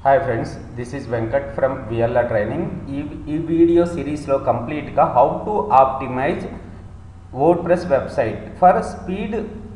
hi friends this is Venkat from VLR training ఈ ఈ video సిరీస్లో కంప్లీట్గా how to optimise WordPress website for speed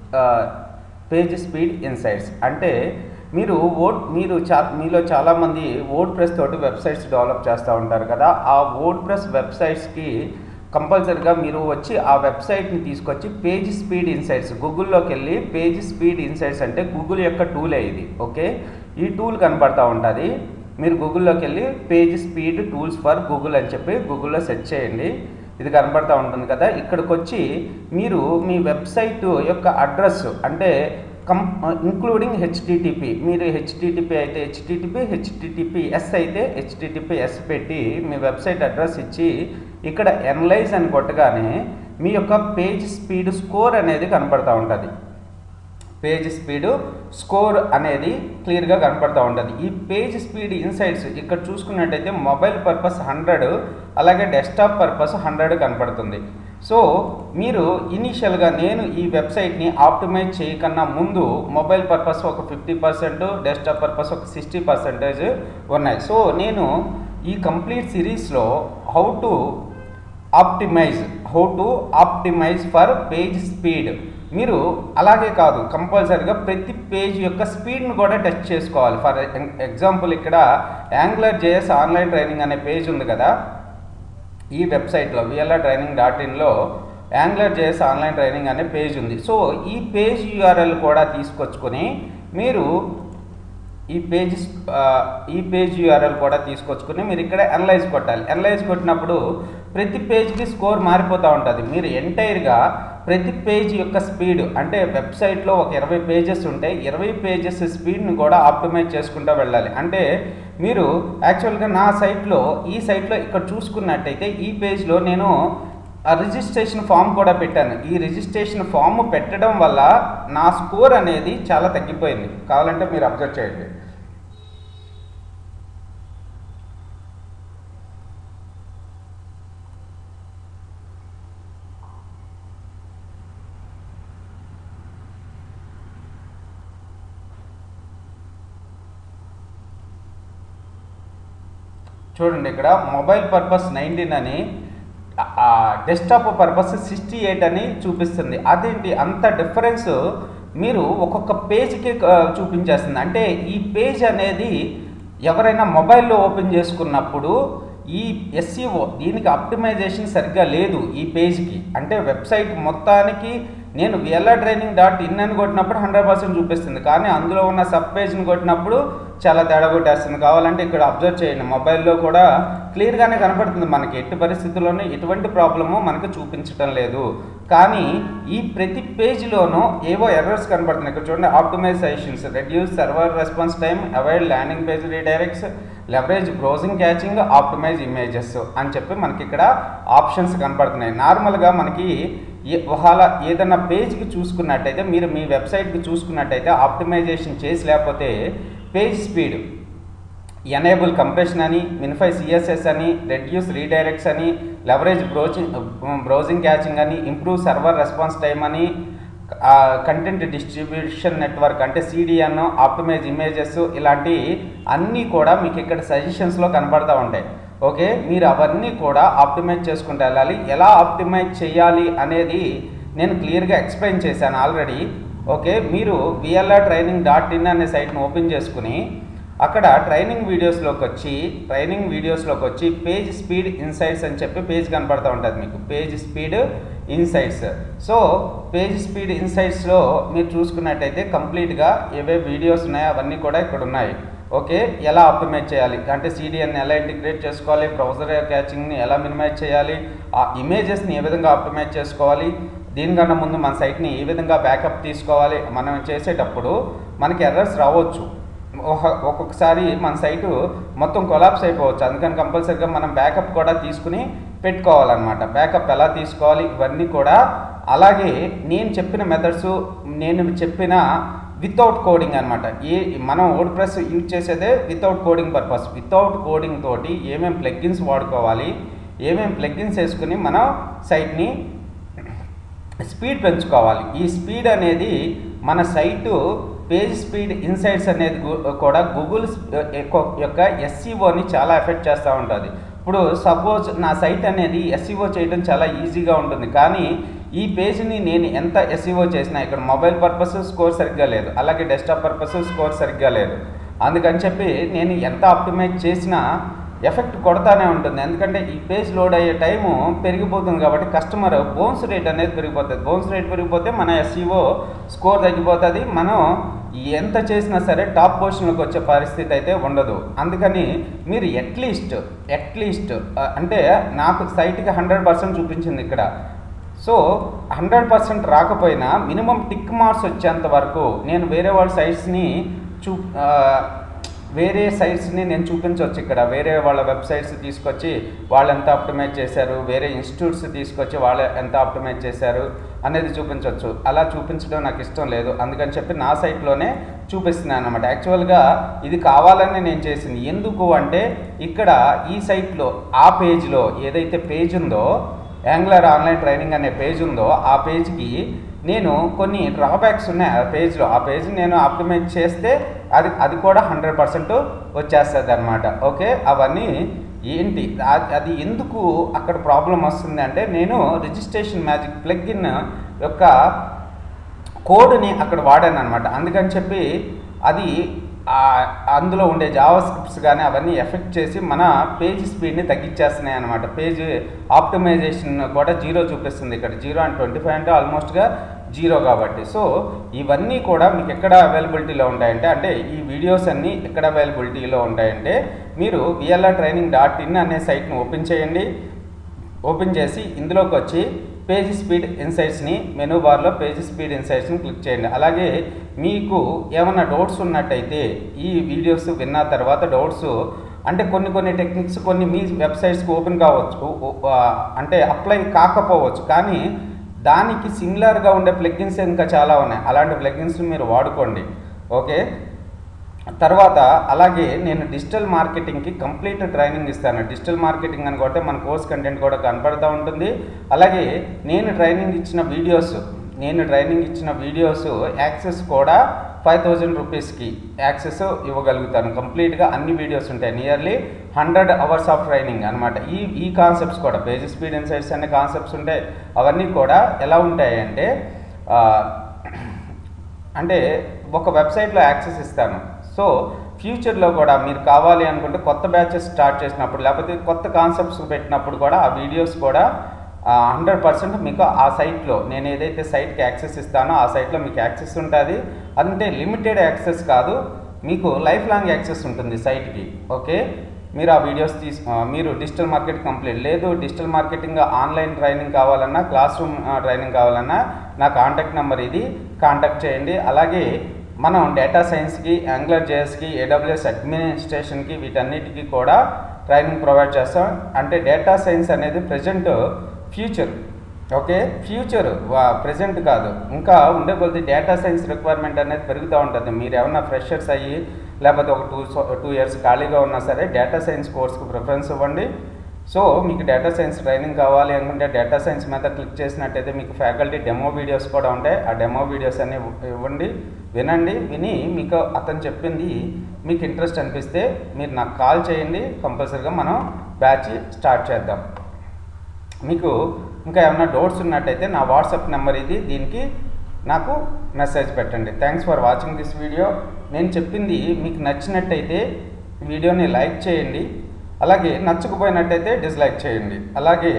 page speed insights అంటే మీరు word మీరు చా మీలో చాలామంది వర్డ్ ప్రెస్ తోటి వెబ్సైట్స్ డెవలప్ చేస్తూ ఉంటారు కదా ఆ వర్డ్ ప్రెస్ వెబ్సైట్స్కి కంపల్సరిగా మీరు వచ్చి ఆ వెబ్సైట్ని తీసుకొచ్చి పేజ్ స్పీడ్ ఇన్సైట్స్ గూగుల్లోకి వెళ్ళి పేజ్ స్పీడ్ ఇన్సైట్స్ అంటే గూగుల్ యొక్క టూలే ఇది ఓకే ఈ టూల్ కనపడతా ఉంటుంది మీరు గూగుల్లోకి వెళ్ళి page speed tools for Google అని చెప్పి గూగుల్లో సెర్చ్ చేయండి ఇది కనపడతా ఉంటుంది కదా ఇక్కడికి వచ్చి మీరు మీ వెబ్సైట్ యొక్క అడ్రస్ అంటే కం ఇంక్లూడింగ్ హెచ్టిటిపి మీరు హెచ్టిటిపి అయితే హెచ్టిటిపి హెచ్టిటిపి ఎస్ అయితే హెచ్టిటిపి ఎస్ పెట్టి మీ వెబ్సైట్ అడ్రస్ ఇచ్చి ఇక్కడ ఎనలైజ్ అని కొట్టగానే మీ యొక్క పేజ్ స్పీడ్ స్కోర్ అనేది కనపడతా ఉంటుంది పేజ్ స్పీడ్ స్కోర్ అనేది క్లియర్గా కనపడతా ఉంటుంది ఈ పేజ్ స్పీడ్ ఇన్సైట్స్ ఇక్కడ చూసుకున్నట్టయితే మొబైల్ పర్పస్ హండ్రెడ్ అలాగే డెస్క్టాప్ పర్పస్ హండ్రెడ్ కనపడుతుంది సో మీరు ఇనీషియల్గా నేను ఈ వెబ్సైట్ని ఆప్టిమైజ్ చేయకన్నా ముందు మొబైల్ పర్పస్ ఒక ఫిఫ్టీ పర్సెంట్ డెస్క్టాప్ పర్పస్ ఒక సిక్స్టీ పర్సెంటేజ్ ఉన్నాయి సో నేను ఈ కంప్లీట్ సిరీస్లో how to optimise how to optimise for page speed మీరు అలాగే కాదు కంపల్సరీగా ప్రతి పేజ్ యొక్క స్పీడ్ను కూడా టెస్ట్ చేసుకోవాలి ఫర్ ఎగ్జాంపుల్ ఇక్కడ యాంగ్లర్ జేఎస్ ఆన్లైన్ ట్రైనింగ్ అనే పేజ్ ఉంది కదా ఈ వెబ్సైట్లో విఎల్ఆర్ ట్రైనింగ్ డాట్ ఇన్లో యాంగ్లర్ జేఎస్ ఆన్లైన్ ట్రైనింగ్ అనే పేజ్ ఉంది సో ఈ పేజ్ యూఆర్ఎల్ కూడా తీసుకొచ్చుకొని మీరు ఈ పేజ్ ఈ పేజ్ యూఆర్ఎల్ కూడా తీసుకొచ్చుకుని మీరు ఇక్కడ అనలైజ్ కొట్టాలి అనలైజ్ కొట్టినప్పుడు ప్రతి పేజ్కి స్కోర్ మారిపోతూ ఉంటుంది మీరు ఎంటైర్గా ప్రతి పేజ్ యొక్క స్పీడ్ అంటే వెబ్సైట్లో ఒక ఇరవై పేజెస్ ఉంటాయి ఇరవై పేజెస్ స్పీడ్ని కూడా ఆప్టిమైజ్ చేసుకుంటూ వెళ్ళాలి అంటే మీరు యాక్చువల్గా నా సైట్లో ఈ సైట్లో ఇక్కడ చూసుకున్నట్టయితే ఈ పేజ్లో నేను రిజిస్ట్రేషన్ ఫామ్ కూడా పెట్టాను ఈ రిజిస్ట్రేషన్ ఫామ్ పెట్టడం వల్ల నా స్కోర్ అనేది చాలా తగ్గిపోయింది కావాలంటే మీరు అబ్జర్వ్ చేయండి చూడండి ఇక్కడ మొబైల్ పర్పస్ నైన్టీన్ అని డెస్క్టాప్ పర్పస్ సిక్స్టీ ఎయిట్ అని చూపిస్తుంది అదేంటి అంత డిఫరెన్స్ మీరు ఒక్కొక్క పేజ్కి చూపించేస్తుంది అంటే ఈ పేజ్ అనేది ఎవరైనా మొబైల్లో ఓపెన్ చేసుకున్నప్పుడు ఈ ఎస్సీఓ దీనికి ఆప్టిమైజేషన్ సరిగ్గా లేదు ఈ పేజ్కి అంటే వెబ్సైట్ మొత్తానికి నేను విఎల్ఆర్ ట్రైనింగ్ డాట్ ఇన్ అని కొట్టినప్పుడు హండ్రెడ్ పర్సెంట్ చూపిస్తుంది కానీ అందులో ఉన్న సబ్ పేజ్ని కొట్టినప్పుడు చాలా తేడా కొట్టేస్తుంది కావాలంటే ఇక్కడ అబ్జర్వ్ చేయండి మొబైల్లో కూడా క్లియర్గానే కనపడుతుంది మనకి ఎట్టి పరిస్థితుల్లోనూ ఎటువంటి ప్రాబ్లము మనకు చూపించడం లేదు కానీ ఈ ప్రతి పేజ్లోనూ ఏవో ఎర్రర్స్ కనపడుతున్నాయి ఇక్కడ చూడండి optimisations reduce server response time avoid landing page redirects leverage browsing caching optimise images అని చెప్పి మనకి ఇక్కడ ఆప్షన్స్ కనపడుతున్నాయి నార్మల్గా మనకి ఒకవేళ ఏదైనా పేజ్కి చూసుకున్నట్టయితే మీరు మీ వెబ్సైట్కి చూసుకున్నట్టయితే ఆప్టిమైజేషన్ చేసి లేకపోతే పేజ్ స్పీడ్ ఎనేబుల్ కంప్రెషన్ అని మినిఫై సిఎస్ఎస్ అని రెడ్యూస్ రీడైరెక్ట్స్ అని లెవరేజ్ బ్రౌజింగ్ బ్రౌజింగ్ క్యాచింగ్ అని ఇంప్రూవ్ సర్వర్ రెస్పాన్స్ టైం అని కంటెంట్ డిస్ట్రిబ్యూషన్ నెట్వర్క్ అంటే సిడిఎన్ ఆప్టిమైజ్ ఇమేజెస్ ఇలాంటి అన్నీ కూడా మీకు ఇక్కడ సజెషన్స్లో కనబడతా ఉంటాయి ఓకే మీరు అవన్నీ కూడా ఆప్టిమైజ్ చేసుకుంటూ వెళ్ళాలి ఎలా ఆప్టిమైజ్ చేయాలి అనేది నేను క్లియర్గా ఎక్స్ప్లెయిన్ చేశాను ఆల్రెడీ ఓకే మీరు విఎల్ఆర్ ట్రైనింగ్ డాట్ ఇన్ అనే సైట్ను ఓపెన్ చేసుకుని అక్కడ ట్రైనింగ్ వీడియోస్లోకి వచ్చి ట్రైనింగ్ వీడియోస్లోకి వచ్చి పేజ్ స్పీడ్ ఇన్సైట్స్ అని చెప్పి పేజ్ కనపడుతూ ఉంటుంది మీకు page speed insights so page speed ఇన్సైట్స్లో మీరు చూసుకున్నట్టయితే కంప్లీట్గా ఏవే వీడియోస్ ఉన్నాయో అవన్నీ కూడా ఇక్కడ ఉన్నాయి ఓకే ఎలా ఆప్టిమైజ్ చేయాలి అంటే సిడిఎన్ ఎలా ఇంటిగ్రేట్ చేసుకోవాలి బ్రౌజర్ క్యాచింగ్ని ఎలా మినిమైజ్ చేయాలి ఆ ఇమేజెస్ని ఏ విధంగా ఆప్టిమైజ్ చేసుకోవాలి దీనికన్నా ముందు మన సైట్ని ఏ విధంగా బ్యాకప్ తీసుకోవాలి మనం చేసేటప్పుడు మనకి ఎర్రర్స్ రావచ్చు ఒక్కొక్కసారి మన సైటు మొత్తం కొలాప్స్ అయిపోవచ్చు అందుకని కంపల్సరీగా మనం బ్యాకప్ కూడా తీసుకుని పెట్టుకోవాలన్నమాట బ్యాకప్ ఎలా తీసుకోవాలి ఇవన్నీ కూడా అలాగే నేను చెప్పిన మెథడ్స్ నేను చెప్పిన వితౌట్ కోడింగ్ అనమాట ఏ మనం వర్డ్ ప్రెస్ యూజ్ చేసేదే without coding purpose without coding తోటి ఏమేమి ప్లగ్గిన్స్ వాడుకోవాలి ఏమేమి ప్లగ్గిన్స్ వేసుకుని మనం సైట్ని స్పీడ్ పెంచుకోవాలి ఈ స్పీడ్ అనేది మన సైటు పేజ్ స్పీడ్ ఇన్సైట్స్ అనేది గు- కూడా గూగుల్ యొక్క ఎస్సీఓని చాలా ఎఫెక్ట్ చేస్తూ ఉంటుంది ఇప్పుడు సపోజ్ నా సైట్ అనేది ఎస్సీఓ చేయడం చాలా ఈజీగా ఉంటుంది కానీ ఈ పేజ్ని నేను ఎంత ఎస్సీఓ చేసినా ఇక్కడ మొబైల్ పర్పస్ స్కోర్ సరిగ్గా లేదు అలాగే డెస్క్టాప్ పర్పస్ స్కోర్ సరిగ్గా లేదు అందుకని చెప్పి నేను ఎంత ఆప్టిమైజ్ చేసినా ఎఫెక్ట్ కొడతానే ఉంటుంది ఎందుకంటే ఈ పేజ్ లోడ్ అయ్యే టైము పెరిగిపోతుంది కాబట్టి కస్టమర్ బౌన్స్ రేట్ అనేది పెరిగిపోతుంది బౌన్స్ రేట్ పెరిగిపోతే మన ఎస్ఈఓ స్కోర్ తగ్గిపోతుంది మనం ఎంత చేసినా సరే టాప్ పొజిషన్లోకి వచ్చే పరిస్థితి అయితే ఉండదు అందుకని మీరు అట్లీస్ట్ అట్లీస్ట్ అంటే నాకు సైట్కి హండ్రెడ్ పర్సెంట్ చూపించింది ఇక్కడ సో హండ్రెడ్ పర్సెంట్ రాకపోయినా మినిమం టిక్ మార్క్స్ వచ్చేంత వరకు నేను వేరే వాళ్ళ సైట్స్ని చూ ఆ, వేరే సైట్స్ని నేను చూపించవచ్చు ఇక్కడ వేరే వాళ్ళ వెబ్సైట్స్ తీసుకొచ్చి వాళ్ళు ఎంత ఆప్టిమైజ్ చేశారు వేరే ఇన్స్టిట్యూట్స్ తీసుకొచ్చి వాళ్ళు ఎంత ఆప్టిమైజ్ చేశారు అనేది చూపించవచ్చు అలా చూపించడం నాకు ఇష్టం లేదు అందుకని చెప్పి నా సైట్లోనే చూపిస్తున్నాను అనమాట యాక్చువల్గా ఇది కావాలని నేను చేసింది ఎందుకు అంటే ఇక్కడ ఈ సైట్లో ఆ పేజ్లో ఏదైతే పేజ్ ఉందో యాంగ్లర్ ఆన్లైన్ ట్రైనింగ్ అనే పేజ్ ఉందో ఆ పేజ్కి నేను కొన్ని డ్రాబ్యాక్స్ ఉన్నాయి ఆ పేజ్లో ఆ పేజ్ నేను ఆప్టిమైజ్ చేస్తే అది అది కూడా హండ్రెడ్ పర్సెంట్ వచ్చేస్తుంది అనమాట ఓకే అవన్నీ ఏంటి ఆ- అది ఎందుకు అక్కడ ప్రాబ్లం వస్తుంది అంటే నేను రిజిస్ట్రేషన్ మ్యాజిక్ ప్లగ్ఇన్ యొక్క కోడ్ని అక్కడ వాడాను అనమాట అందుకని చెప్పి అది ఆ- అందులో ఉండే జావా స్క్రిప్ట్స్ కానీ అవన్నీ ఎఫెక్ట్ చేసి మన పేజ్ స్పీడ్ని తగ్గించేస్తున్నాయి అనమాట పేజ్ ఆప్టిమైజేషన్ కూడా జీరో చూపిస్తుంది ఇక్కడ జీరో అండ్ ట్వంటీ ఫైవ్ అంటే ఆల్మోస్ట్గా జీరో కాబట్టి సో ఇవన్నీ కూడా మీకు ఎక్కడ అవైలబిలిటీలో ఉంటాయంటే అంటే ఈ వీడియోస్ అన్నీ ఎక్కడ అవైలబిలిటీలో ఉంటాయంటే మీరు విఎల్ఆర్ ట్రైనింగ్ డాట్ ఇన్ అనే సైట్ని ఓపెన్ చేయండి ఓపెన్ చేసి ఇందులోకి వచ్చి పేజ్ స్పీడ్ ఇన్సైట్స్ని మెనూ బార్లో పేజ్ స్పీడ్ ఇన్సైట్స్ని క్లిక్ చేయండి అలాగే మీకు ఏమైనా డౌట్స్ ఉన్నట్టయితే ఈ వీడియోస్ విన్న తర్వాత డౌట్స్ అంటే కొన్ని కొన్ని టెక్నిక్స్ కొన్ని మీ వెబ్సైట్స్కి ఓపెన్ కావచ్చు ఓ- ఓ- ఆ, అంటే అప్లై కాకపోవచ్చు కానీ దానికి సిమిలర్గా ఉండే ప్లగ్గిన్స్ ఇంకా చాలా ఉన్నాయి అలాంటి ప్లగ్గిన్స్ మీరు వాడుకోండి ఓకే తర్వాత అలాగే నేను డిజిటల్ మార్కెటింగ్కి కంప్లీట్ ట్రైనింగ్ ఇస్తాను డిజిటల్ మార్కెటింగ్ అని కొడితే మన కోర్స్ కంటెంట్ కూడా కనపడుతూ ఉంటుంది అలాగే నేను ట్రైనింగ్ ఇచ్చిన వీడియోస్ నేను ట్రైనింగ్ ఇచ్చిన వీడియోస్ యాక్సెస్ కూడా ఫైవ్ థౌజండ్ రూపీస్కి యాక్సెస్ ఇవ్వగలుగుతాను కంప్లీట్గా అన్ని వీడియోస్ ఉంటాయి nearly hundred hours of training అనమాట ఈ ఈ కాన్సెప్ట్స్ కూడా పేజ్ స్పీడ్ ఇన్సైట్స్ అనే కాన్సెప్ట్స్ ఉంటాయి అవన్నీ కూడా ఎలా ఉంటాయి అంటే ఆ, అంటే ఒక వెబ్సైట్లో యాక్సెస్ ఇస్తాను సో ఫ్యూచర్లో కూడా మీరు కావాలి అనుకుంటే కొత్త బ్యాచెస్ స్టార్ట్ చేసినప్పుడు లేకపోతే కొత్త కాన్సెప్ట్స్ పెట్టినప్పుడు కూడా ఆ వీడియోస్ కూడా హండ్రెడ్ పర్సెంట్ మీకు ఆ సైట్లో నేను ఏదైతే సైట్కి యాక్సెస్ ఇస్తానో ఆ సైట్లో మీకు యాక్సెస్ ఉంటుంది అంటే లిమిటెడ్ యాక్సెస్ కాదు మీకు లైఫ్ లాంగ్ యాక్సెస్ ఉంటుంది సైట్కి ఓకే మీరు ఆ వీడియోస్ తీసు ఆ, మీరు డిజిటల్ మార్కెట్ కంప్లీట్ లేదు డిజిటల్ మార్కెటింగ్ ఆన్లైన్ ట్రైనింగ్ కావాలన్నా క్లాస్ రూమ్ ట్రైనింగ్ కావాలన్నా నా కాంటాక్ట్ నెంబర్ ఇది కాంటాక్ట్ చేయండి అలాగే మనం డేటా సైన్స్కి యాంగ్లర్ జేఎస్కి ఏడబ్ల్యూఎస్ అడ్మినిస్ట్రేషన్కి వీటన్నిటికీ కూడా ట్రైనింగ్ ప్రొవైడ్ చేస్తాం అంటే డేటా సైన్స్ అనేది present future okay future present కాదు ఇంకా ఉండే కొద్ది డేటా సైన్స్ రిక్వైర్మెంట్ అనేది పెరుగుతూ ఉంటుంది మీరు ఏమన్నా ఫ్రెషర్స్ అయ్యి లేకపోతే ఒక టూ టూ ఇయర్స్ ఖాళీగా ఉన్నా సరే డేటా సైన్స్ కోర్స్కి ప్రిఫరెన్స్ ఇవ్వండి సో మీకు డేటా సైన్స్ ట్రైనింగ్ కావాలి అనుకుంటే డేటా సైన్స్ మీద క్లిక్ చేసినట్టయితే మీకు ఫ్యాకల్టీ డెమో వీడియోస్ కూడా ఉంటాయి ఆ డెమో వీడియోస్ అన్ని ఇవ్వండి వినండి విని మీకు అతను చెప్పింది మీకు ఇంట్రెస్ట్ అనిపిస్తే మీరు నాకు కాల్ చేయండి కంపల్సరీగా మనం బ్యాచ్ స్టార్ట్ చేద్దాం మీకు ఇంకా ఏమైనా డౌట్స్ ఉన్నట్టయితే నా వాట్సాప్ నెంబర్ ఇది దీనికి నాకు మెసేజ్ పెట్టండి thanks for watching this video నేను చెప్పింది మీకు నచ్చినట్టయితే వీడియోని లైక్ చేయండి అలాగే నచ్చకపోయినట్టయితే డిస్లైక్ చేయండి అలాగే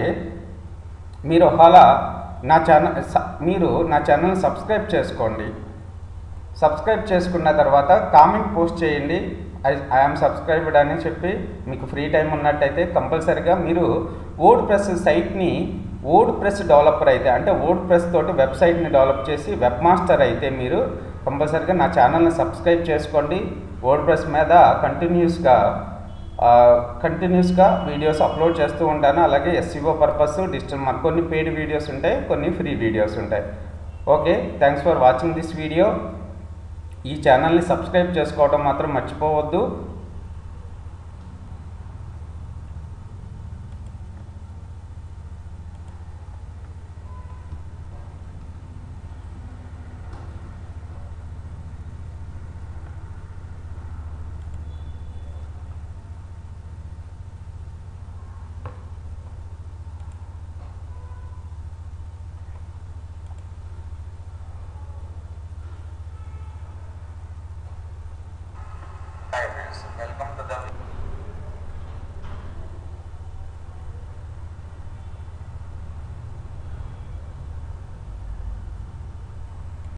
మీరు అలా నా ఛానల్ మీరు నా ఛానల్ సబ్స్క్రైబ్ చేసుకోండి సబ్స్క్రైబ్ చేసుకున్న తర్వాత కామెంట్ పోస్ట్ చేయండి ఐ ఐఎమ్ సబ్స్క్రైబ్డ్ అని చెప్పి మీకు ఫ్రీ టైం ఉన్నట్టయితే కంపల్సరీగా మీరు వర్డ్ ప్రెస్ సైట్ని వర్డ్ ప్రెస్ డెవలపర్ అయితే అంటే వర్డ్ ప్రెస్ తోటి వెబ్సైట్ని డెవలప్ చేసి వెబ్ మాస్టర్ అయితే మీరు కంపల్సరీగా నా ఛానల్ని సబ్స్క్రైబ్ చేసుకోండి వర్డ్ ప్రెస్ మీద కంటిన్యూస్గా కంటిన్యూస్గా వీడియోస్ అప్లోడ్ చేస్తూ ఉంటాను అలాగే ఎస్సీఓ పర్పస్ డిజిటల్ మార్క్ కొన్ని పెయిడ్ వీడియోస్ ఉంటాయి కొన్ని ఫ్రీ వీడియోస్ ఉంటాయి okay thanks for watching this video ఈ ఛానల్ని సబ్స్క్రైబ్ చేసుకోవడం మాత్రం మర్చిపోవద్దు friends, welcome to the